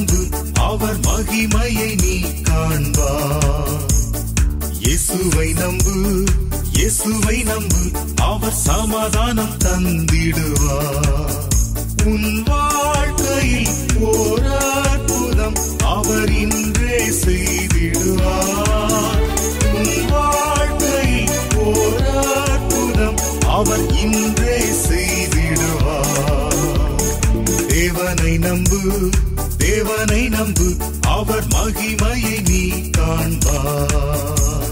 நம்பு அவர் மகிமையை நீ காண்பார் இயேசுவை நம்பு இயேசுவை நம்பு அவர் சமாதானம் தந்திடுவார் உன் வாழ்க்கையில் ஓர் அற்புதம் அவர் இன்றே செய்திடுவார் உன் வாழ்க்கையில் ஓர் அற்புதம் அவர் இன்றே செய்திடுவார் தேவனை நம்பு தேவனை நம்பு அவர் மகிமையை நீ காண்பார்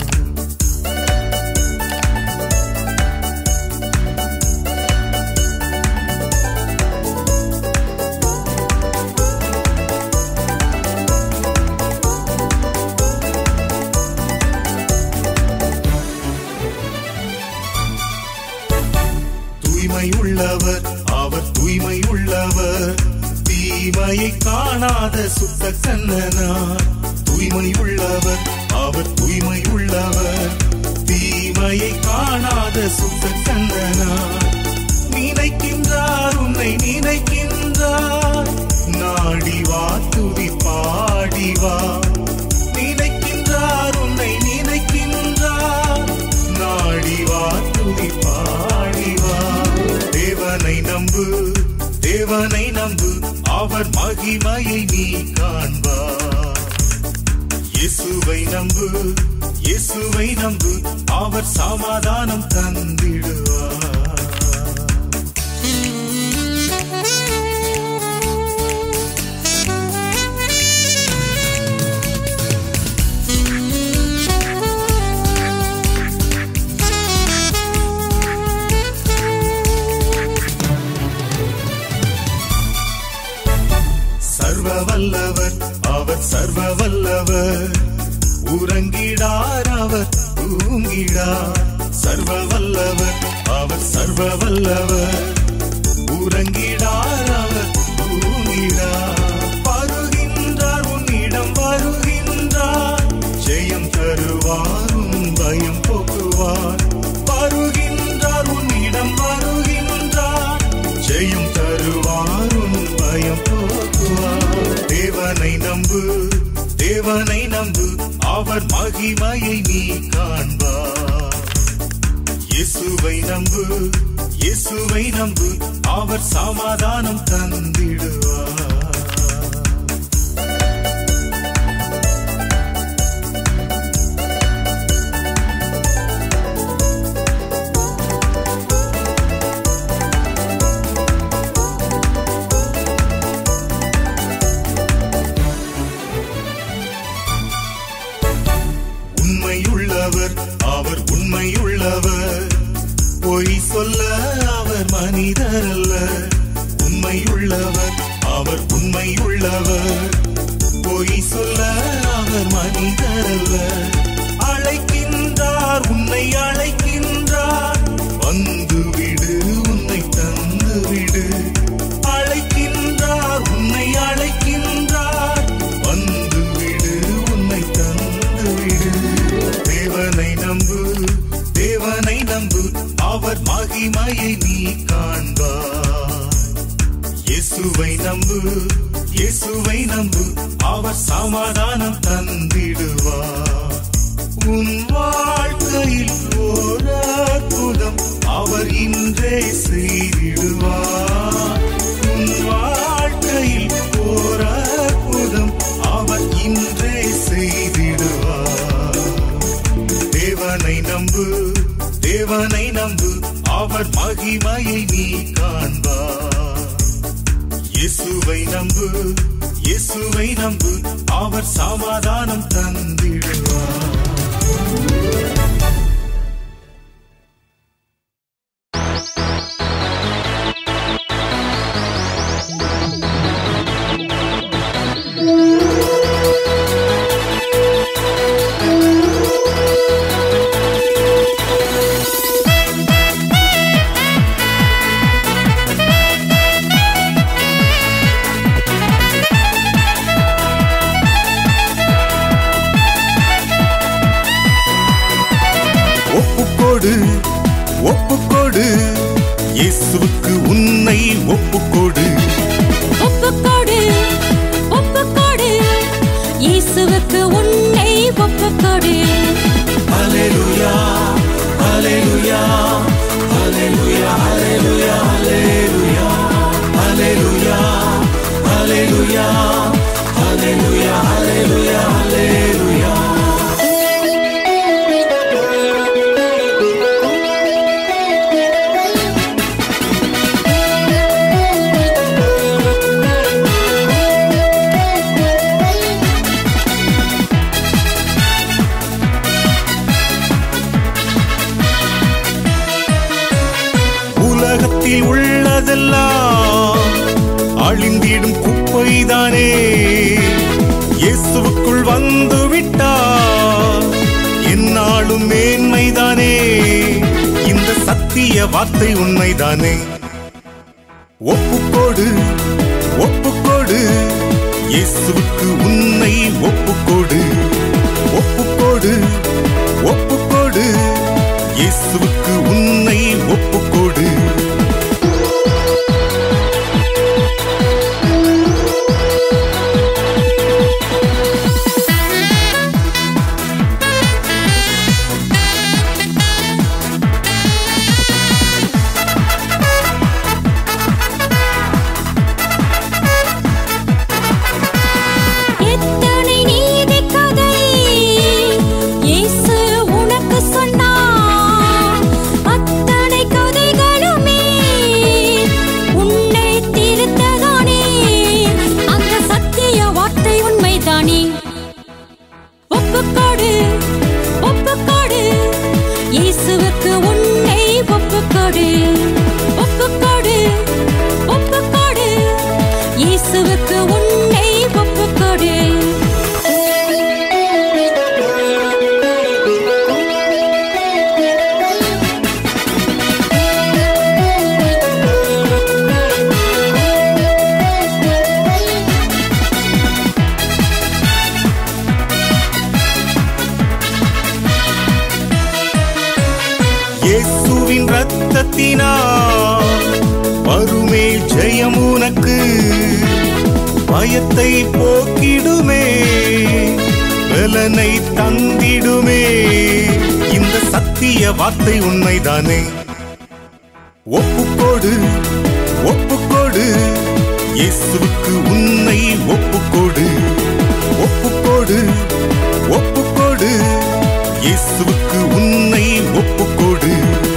தூய்மை உள்ளவர் அவர் தூய்மை உள்ளவர் தீமையை காணாத சுத்த கண்ணனார் தூய்மை உள்ளவர் அவர் தூய்மை உள்ளவர் தீமையை காணாத சுத்த கண்ணனார் நினைக்கின்றார் உன்னை நினைக்கின்றார் நாடி வா துதி பாடி வா நினைக்கின்றார் உன்னை நினைக்கின்றார் நாடி வா துதி பாடி வா தேவனை நம்பு தேவனை நம்பு அவர் மகிமையை நீ காண்பார் இயேசுவை நம்பு இயேசுவை நம்பு அவர் சமாதானம் தந்திடுவார் சர்வ வல்லவர் அவர் சர்வ வல்லவர் உறங்கிடார் அவர் தூங்கிடார் சர்வ வல்லவர் அவர் சர்வ வல்லவர் உறங்கிடார் அவர் தூங்கிடார் வருகின்றார் உன்னிடம் வருகின்றார் ஜெயம் தருவார் உன் பயம் போக்குவார் வருகின்றார் உன்னிடம் வருகின்றார் ஜெயம் தருவார் உன் பயம் போக்குவார் தேவனை நம்பு தேவனை நம்பு அவர் மகிமையை நீ காண்பார் இயேசுவை நம்பு இயேசுவை நம்பு அவர் சமாதானம் தந்திடுவார் உண்மையுள்ளவர் அவர் உண்மையுள்ளவர் பொய் சொல்ல அவர் மனிதர் அல்ல உண்மையுள்ளவர் அவர் உண்மையுள்ளவர் பொய் சொல்ல அவர் மனிதர் அல்ல அழைக்கின்றார் உன்னை அழைக்கின்றார் வந்து விடு உன்னை தந்து விடு அழைக்கின்றார் உன்னை அழைக்கின்றார் வந்து விடு உன்னை தந்து விடு தேவனை நம்பு தேவனை நம்பு அவர் மகிமையை நீ காண்பார் இயேசுவை நம்பு இயேசுவை நம்பு அவர் சமாதானம் தந்திடுவார் உன் வாழ்க்கையில் ஓர் அற்புதம் அவர் இன்றே செய்திடுவார் உன் வாழ்க்கையில் ஓர் அற்புதம் அவர் இன்றே செய்திடுவார் தேவனை நம்பு தேவனை நம்பு அவர் மகிமையை நீ காண்பார் இயேசுவை நம்பு இயேசுவை நம்பு அவர் சமாதானம் தந்திடுவார் ஒப்புக்கொடு ஒப்புக்கொடு இயேசுவுக்கு உன்னை ஒப்புக்கொடு ஒப்புக்கொடு ஒப்புக்கொடு ஒப்புக்கொடு Hallelujah, hallelujah, hallelujah, hallelujah, hallelujah, hallelujah, hallelujah, hallelujah, hallelujah, hallelujah. உலகத்தில் உள்ளதெல்லாம் அழிந்திடும் குப்பைதானே இயேசுவுக்குள் வந்து விட்டார் என்னாலும் மேன்மைதானே இந்த சத்திய வார்த்தை உண்மைதானே ஒப்புக்கொடு ஒப்புக்கொடு இயேசுவுக்கு உன்னை ஒப்புக்கொடு ஒப்புக்கொடு ஒப்புக்கொடு இயேசுவுக்கு உன்னை ஒப்புக்கொடு எத்தனை நீதி கதை இயேசு உனக்கு சொன்னார் அத்தனை கதைகளுமே உன்னை திருத்ததானே அந்த சத்திய வார்த்தை உண்மைதானே ஒப்புக்கொடு ஒப்புக்கொடு இயேசுவுக்கு உன்னை ஒப்புக்கொடு ஒப்புக்கொடு ஒப்புக்கொடு இயேசுவுக்கு உன்னை ஒப்புக்கொடு இயேசுவின் ரத்தத்தினால் வருமே ஜெயம் உனக்கு பயத்தை போக்கிடுமே பலனை தந்திடுமே இந்த சத்திய வார்த்தை உண்மைதானே ஒப்புக்கொடு ஒப்புக்கொடு இயேசுவுக்கு உன்னை ஒப்புக்கொடு ஒப்புக்கொடு ஒப்புக்கொடு இயேசுவுக்கு உன்னை ஒப்புக்கொடு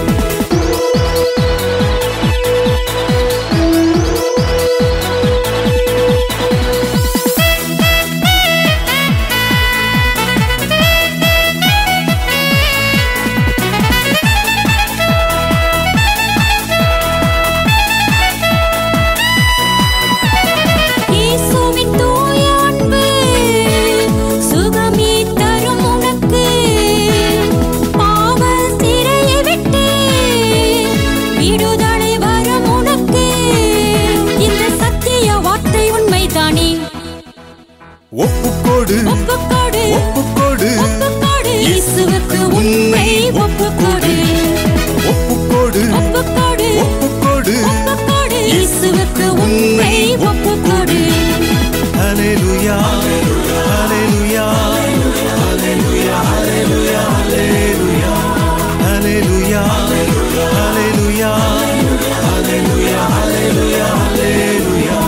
இயேசுவின் தூய அன்பு சுகமே தரும் உனக்கு பாவ சிறையை விட்டு விடுதலை வரும் உனக்கு இந்த சத்திய வார்த்தை உண்மைதானே ஒப்புக்கொடு ஒப்புக்கொடு ஒப்புக்கொடு ஒப்புக்கொடு இயேசுவுக்கு உன்னை ஒப்புக்கொடு ஒப்புக்கொடு ஒப்புக்கொடு ஒப்புக்கொடு ஒப்புக்கொடு இயேசுவுக்கு உன்னை ஒப்புக்கொடு ஹalleluya ஹalleluya ஹalleluya ஹalleluya ஹalleluya ஹalleluya ஹalleluya ஹalleluya ஹalleluya ஹalleluya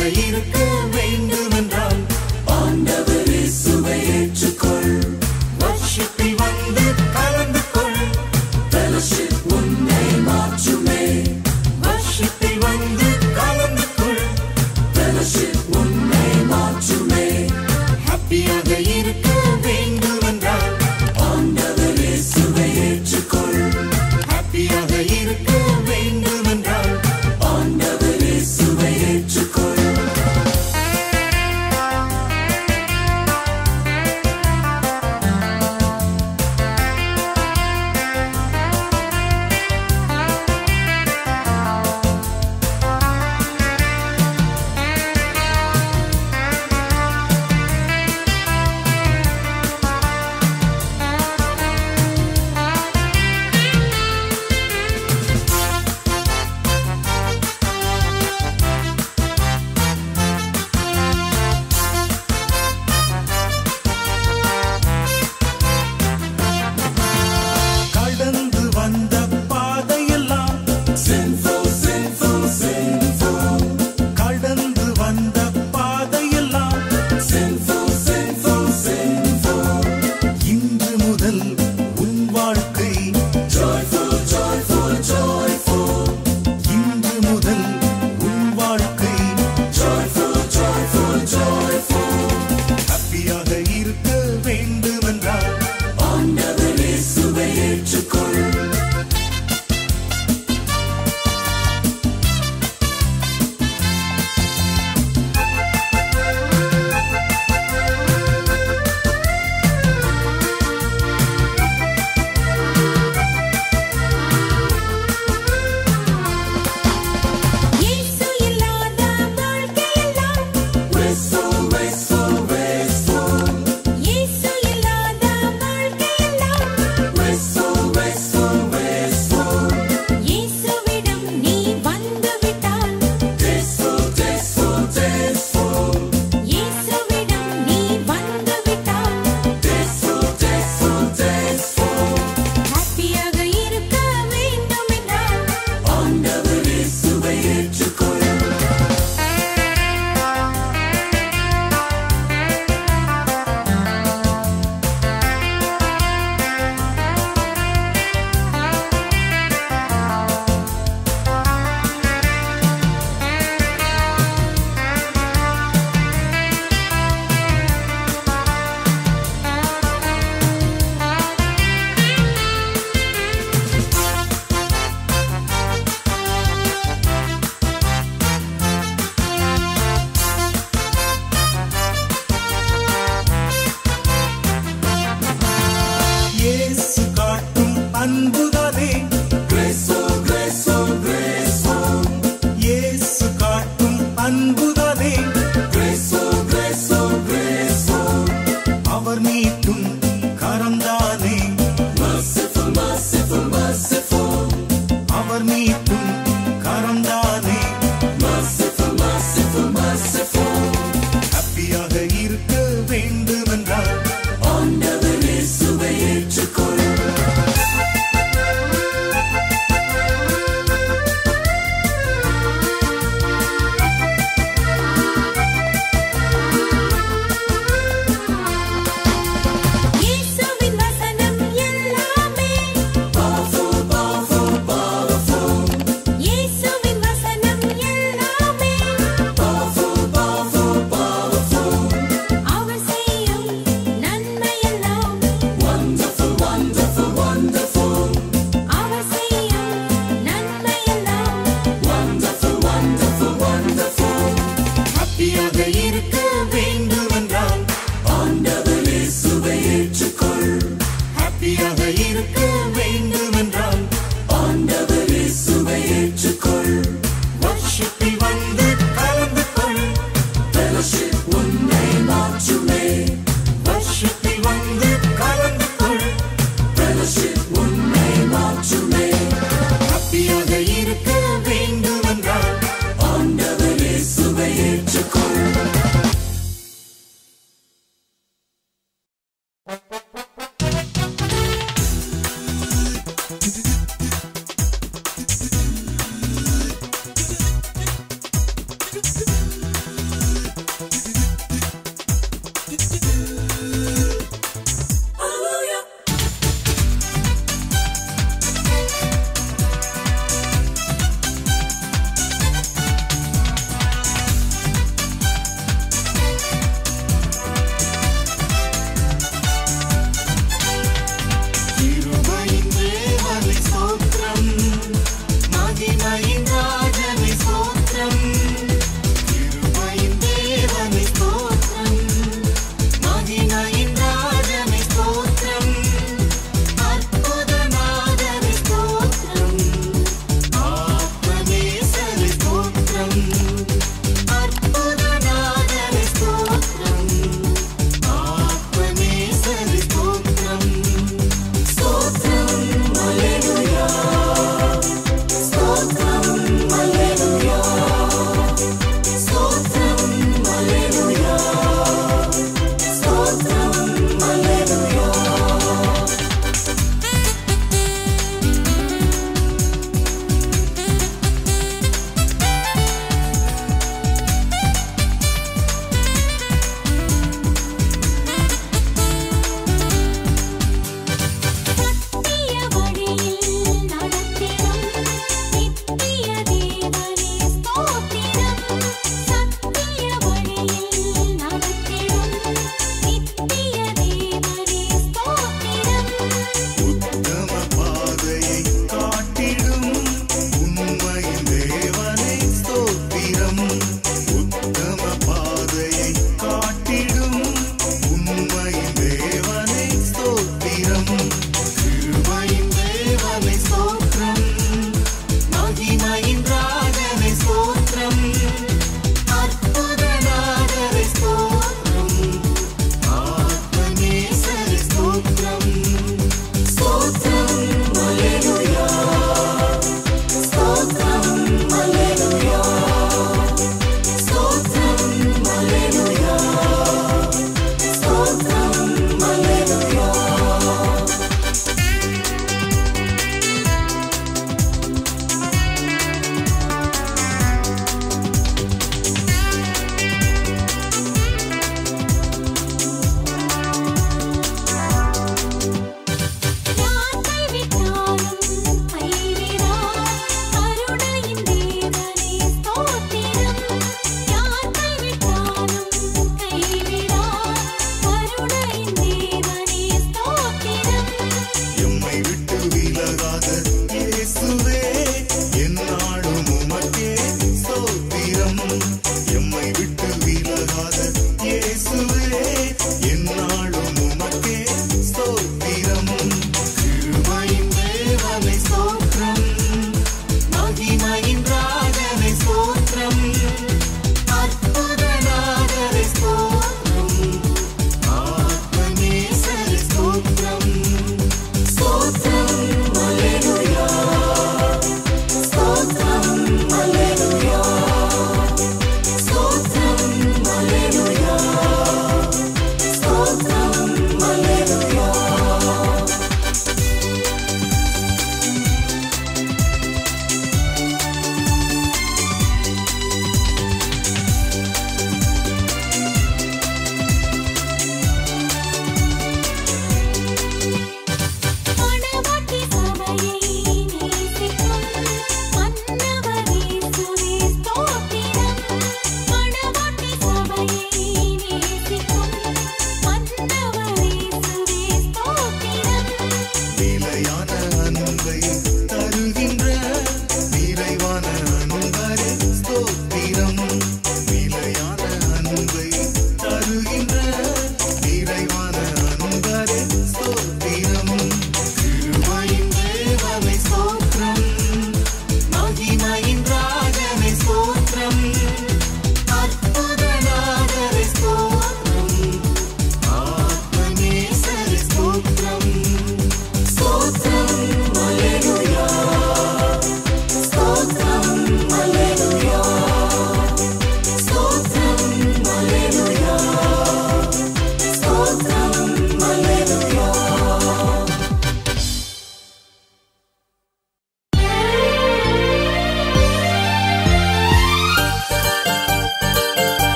இருக்க வேண்டுமென்றால் ஆண்டவர் இயேசுவை ஏற்றுக்கொள் வர்ஷிப்பில் வந்து கலந்து கொள் fellowship உன்னை மாற்றுமே வர்ஷிப்பில் வந்து கலந்து கொள் fellowship உன்னை மாற்றுமே ஹாப்பியாக இருக்க வேண்டுமென்றால் ஆண்டவர் இயேசுவை ஏற்றுக்கொள் ஹாப்பியாக இருக்க வேண்டுமென்றால் ஆண்டவர் இயேசுவை ஏற்றுக்கொள்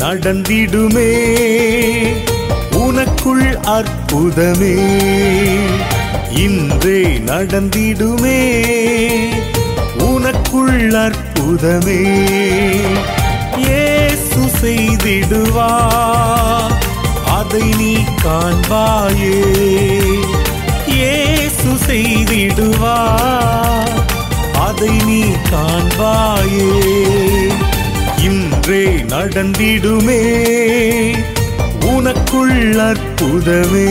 நடந்திடுமே உனக்குள் அற்புதமே இன்றே நடந்திடுமே உனக்குள் அற்புதமே இயேசு செய்திடுவா அதை நீ காண்பாயே இயேசு செய்திடுவா அதை நீ காண்பாயே இன்றே நடந்திடுமே உனக்குள் அற்புதமே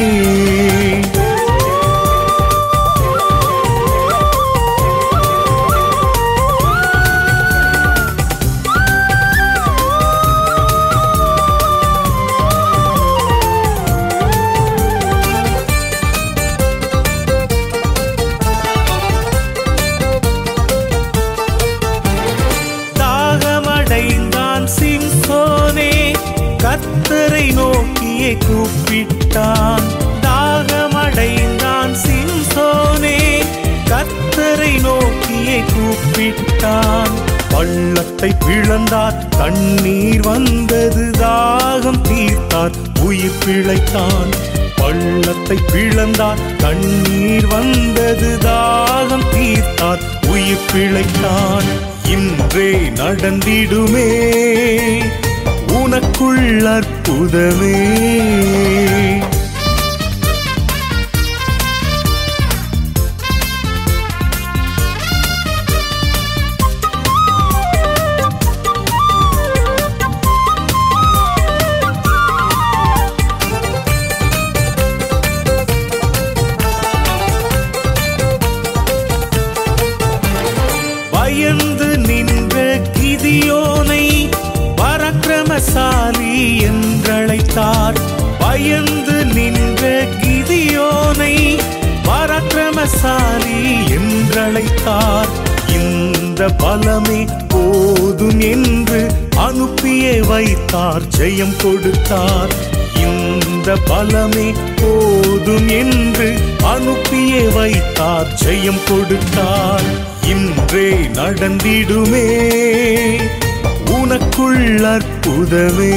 தாகமடைந்தான் சிம்சோனே கத்தரை நோக்கியே கூப்பிட்டான் தாகமடைந்தான் சிம்சோனே கத்தரை நோக்கியே கூப்பிட்டான் பள்ளத்தை பிளந்தார் தண்ணீர் வந்தது தாகம் தீர்த்தார் உயிர் பிழைத்தான் பள்ளத்தை பிளந்தார் தண்ணீர் வந்தது தாகம் தீர்த்தார் உயிர் பிழைத்தான் இன்றே நடந்திடுமே உனக்குள் அற்புதமே பயந்து நின்ற கிதியோனை பரக்கிரமசாலி என்றழைத்தார் பயந்து நின்ற கிதியோனை பரக்கிரமசாலி என்றழைத்தார் இந்த பலமே போதும் என்று அனுப்பியே வைத்தார் ஜெயம் கொடுத்தார் இந்த பலமே போதும் என்று அனுப்பியே வைத்தார் ஜெயம் கொடுத்தார் இன்றே நடந்திடுமே உனக்குள் அற்புதமே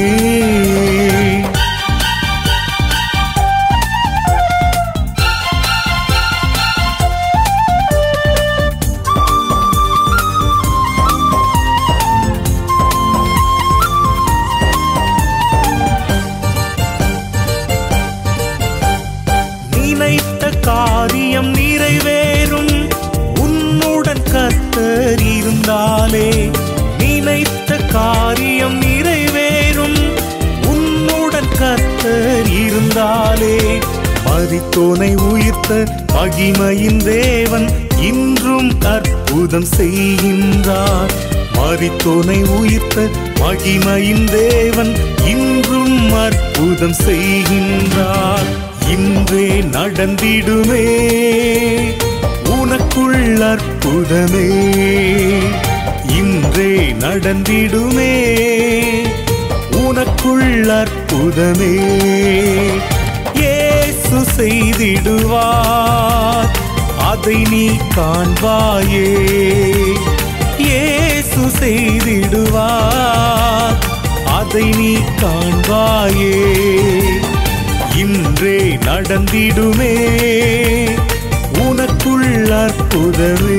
நினைத்த காரியம் நிறைவேறும் உன்னுடன் கர்த்தர் இருந்தாலே நினைத்த காரியம் நிறைவேறும் உன்னுடன் கர்த்தர் இருந்தாலே மரித்தோனை உயிர்த்த மகிமையின் தேவன் இன்றும் அற்புதம் செய்கின்றார் மரித்தோனை உயிர்த்த மகிமையின் தேவன் இன்றும் அற்புதம் செய்கின்றார் இன்றே நடந்திடுமே உனக்குள் அற்புதமே இன்றே நடந்திடுமே உனக்குள் அற்புதமே இயேசு செய்திடுவார் அதை நீ காண்பாயே இயேசு செய்திடுவார் அதை நீ காண்பாயே இன்றே நடந்திடுமே உனக்குள் அற்புதமே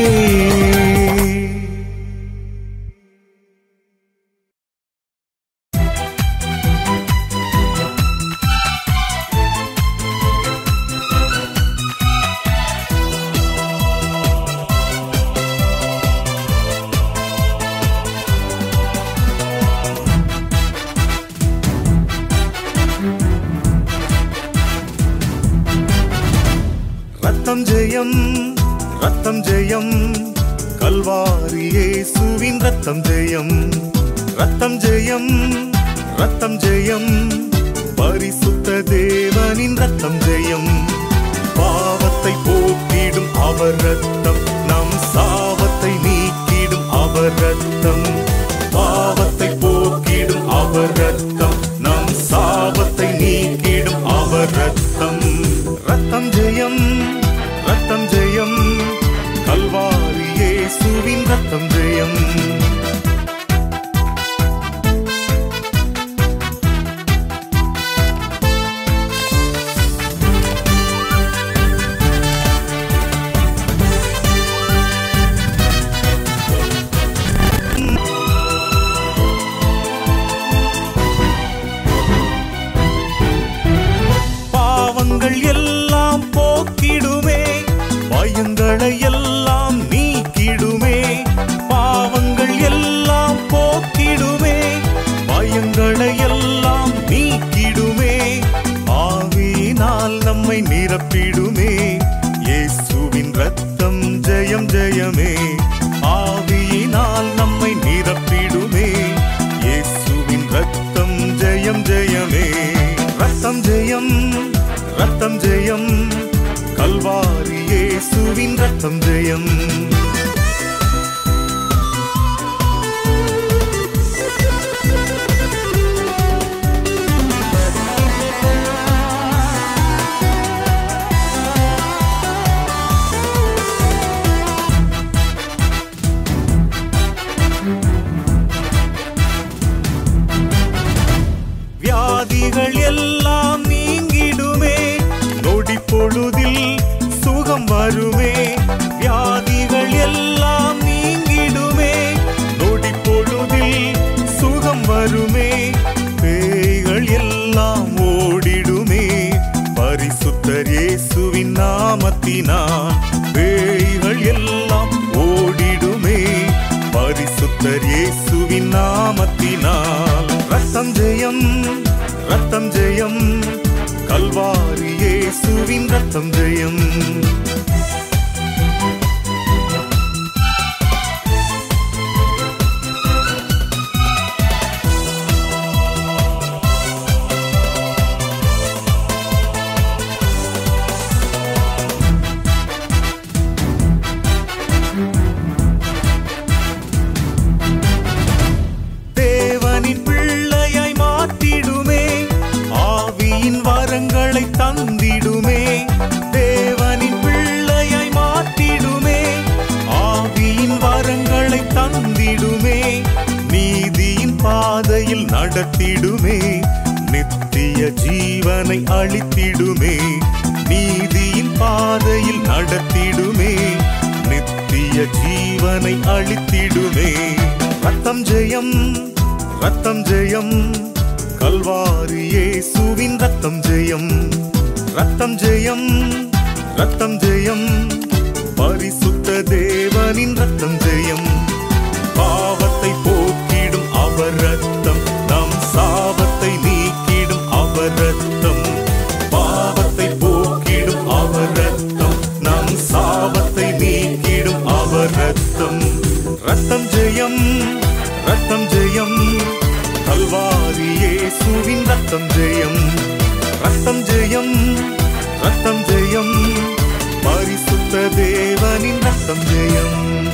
ரத்தம் ஜெயம் ரத்தம் ஜெயம் கல்வாரி இயேசுவின் ரத்தம் ஜெயம் ரத்தம் ஜெயம் ரத்தம் ஜெயம் பரிசுத்த தேவனின் ரத்தம் ஜெயம் பாவத்தை போக்கிடும் அவர் ரத்தம் நம் சாபத்தை நீக்கிடும் அவர் ரத்தம் பாவத்தை போக்கிடும் அவர் ரத்தம் நம் சாபத்தை நீக்கிடும் அவர் ரத்தம் ரத்தம் ஜெயம் ரத்தம் ஜெயம் கல்வாரி இயேசுவின் ரத்தம் ஜெயம் ஜெயமே ஆவியினால் நம்மை நிரப்பிடுமே இயேசுவின் ரத்தம் ஜெயம் ஜெயமே ரத்தம் ஜெயம் ரத்தம் ஜெயம் கல்வாரி இயேசுவின் ரத்தம் ஜெயம் வியாதிகள் எல்லாம் நீங்கிடுமே நொடி பொழுதில் சுகம் வருமே வியாதிகள் எல்லாம் நீங்கிடுமே நொடி பொழுதில் சுகம் வருமே பேய்கள் எல்லாம் ஓடிடுமே பரிசுத்தர் இயேசுவின் நாமத்தினால் பேய்கள் எல்லாம் ஓடிடுமே பரிசுத்தர் இயேசுவின் நாமத்தினால் ரத்தம் ஜெயம் ரத்தம் ஜெயம் கல்வாரி இயேசுவின் ரத்தம் ஜெயம் தேவனின் பிள்ளையாய் மாற்றிடுமே ஆவியின் வரங்களை தந்திடுமே தேவனின் பிள்ளையாய் மாற்றிடுமே ஆவியின் வரங்களை தந்திடுமே நீதியின் பாதையில் நடத்திடுமே நித்திய ஜீவனை அளித்திடுமே நீதியின் பாதையில் நடத்திடுமே நித்திய ஜீவனை அளித்திடுமே ரத்தம் ஜெயம் ரத்தம் ஜெயம் கல்வாரி இயேசுவின் ரத்தம் ஜெயம் ரத்தம் ஜெயம் ரத்தம் ஜெயம் பரிசுத்த தேவனின் ரத்தம் ஜெயம் பாவத்தை போக்கிடும் அவர் ரத்தம் நம் சாபத்தை நீக்கிடும் அவர் ரத்தம் பாவத்தை போக்கிடும் அவர் ரத்தம் நம் சாபத்தை நீக்கிடும் அவர் ரத்தம் ரத்தம் ஜெயம் ரத்தம் ஜெயம் கல்வாரி இயேசுவின் ரத்தம் ஜெயம் ரத்தம் ஜெயம் ரத்தம் ஜெயம் பரிசுத்த தேவனின் ரத்தம் ஜெயம்